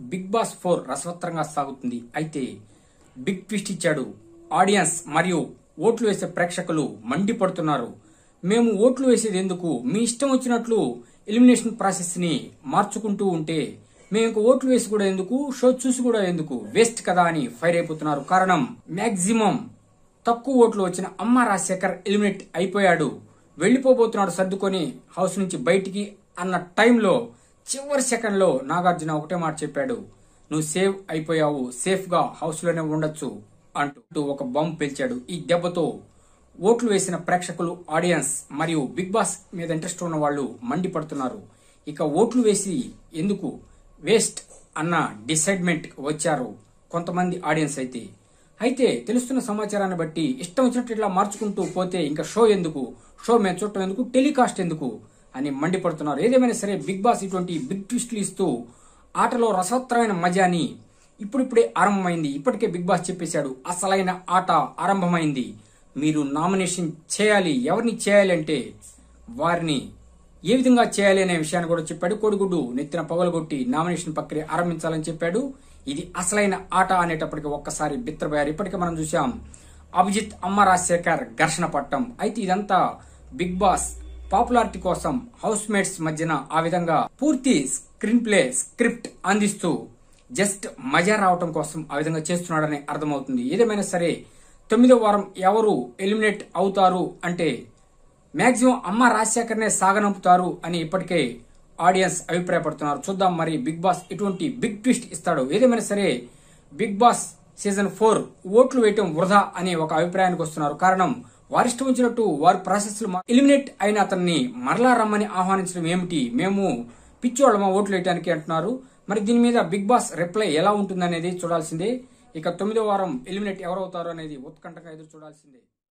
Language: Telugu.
బిగ్ బాస్ ఫోర్ రసవత్తరంగా సాగుతుంది అయితే బిగ్ ట్విస్ట్ ఇచ్చాడు ఆడియన్స్ మరియు ఓట్లు వేసే ప్రేక్షకులు మండిపడుతున్నారు మేము ఓట్లు వేసేది ఎందుకు మీ ఇష్టం వచ్చినట్లు ఎలిమినేషన్ ప్రాసెస్ ని మార్చుకుంటూ ఉంటే మేము ఇంక ఓట్లు వేసి కూడా ఎందుకు షో చూసి కూడా ఎందుకు వేస్ట్ కదా అని ఫైర్ అయిపోతున్నారు కారణం మాక్సిమం తక్కువ ఓట్లు వచ్చిన అమ్మ రాజశేఖర్ ఎలిమినేట్ అయిపోయాడు వెళ్లిపోబోతున్నాడు సర్దుకొని హౌస్ నుంచి బయటికి అన్న టైంలో చివరి సెకండ్ లో నాగార్జున ఒకటే మాట చెప్పాడు నువ్వు సేవ్ అయిపోయావు సేఫ్ గా హౌస్ లోనే ఉండొచ్చు అంటూ ఒక బాంబు పేల్చాడు ఈ దెబ్బతో ఓట్లు వేసిన ప్రేక్షకులు ఆడియన్స్ మరియు బిగ్ బాస్ మీద ఇంట్రెస్ట్ ఉన్న వాళ్ళు మండిపడుతున్నారు ఇక ఓట్లు వేసి ఎందుకు వేస్ట్ అన్న డిసైడ్మెంట్ వచ్చారు కొంతమంది ఆడియన్స్ అయితే అయితే తెలుస్తున్న సమాచారాన్ని బట్టి ఇష్టం వచ్చినట్టు ఇట్లా మార్చుకుంటూ పోతే ఇంకా షో ఎందుకు షో మేము చూడటం ఎందుకు టెలికాస్ట్ ఎందుకు అని మండిపడుతున్నారు ఏదేమైనా సరే బిగ్ బాస్ ఇటువంటి బిగ్ ట్విస్టులు ఇస్తూ ఆటలో రసవత్తరమైన మజాని ఇప్పుడిప్పుడే ఆరంభమైంది ఇప్పటికే బిగ్ బాస్ చెప్పేశాడు అసలైన ఆట ఆరంభమైంది మీరు నామినేషన్ చేయాలి ఎవరిని చేయాలి అంటే వారిని ఏ విధంగా చేయాలి అనే విషయాన్ని కూడా చెప్పాడు కోడిగుడ్డు నెత్తిన పగలగొట్టి నామినేషన్ ప్రక్రియ ఆరంభించాలని చెప్పాడు ఇది అసలైన ఆట అనేటప్పటికి ఒక్కసారి బిత్రపోయారు ఇప్పటికే మనం చూసాం అభిజిత్ అమ్మ రాజశేఖర్ ఘర్షణ పట్టం అయితే ఇదంతా బిగ్ బాస్ పాపులారిటీ కోసం హౌస్ మేట్స్ మధ్యన ఆ విధంగా పూర్తి స్క్రీన్ ప్లే స్క్రిప్ట్ అందిస్తూ జస్ట్ మజా రావటం కోసం ఆ విధంగా చేస్తున్నాడని అర్థమవుతుంది ఏదేమైనా సరే తొమ్మిదో వారం ఎవరు ఎలిమినేట్ అవుతారు అంటే మాక్సిమం అమ్మ రాజశేఖర్నే సాగనంపుతారు అని ఇప్పటికే ఆడియన్స్ అభిప్రాయపడుతున్నారు చూద్దాం మరి బిగ్ బాస్ ఇటువంటి బిగ్ ట్విస్ట్ ఇస్తాడు ఏదేమైనా సరే బిగ్ బాస్ సీజన్ ఫోర్ ఓట్లు వేయటం వృధా అనే ఒక అభిప్రాయానికి వస్తున్నారు కారణం వారిష్టం వచ్చినట్టు వారి ప్రాసెస్ ఎలిమినేట్ అయిన అతన్ని మరలా రమ్మని ఆహ్వానించడం ఏమిటి మేము పిచ్చోళ్ళమా ఓట్లు వేయడానికి అంటున్నారు మరి దీని మీద బిగ్ బాస్ రిప్లై ఎలా ఉంటుందనేది చూడాల్సిందే ఇక తొమ్మిదో వారం ఎలిమినేట్ ఎవరవుతారు అనేది ఉత్కంఠగా ఎదురు చూడాల్సిందే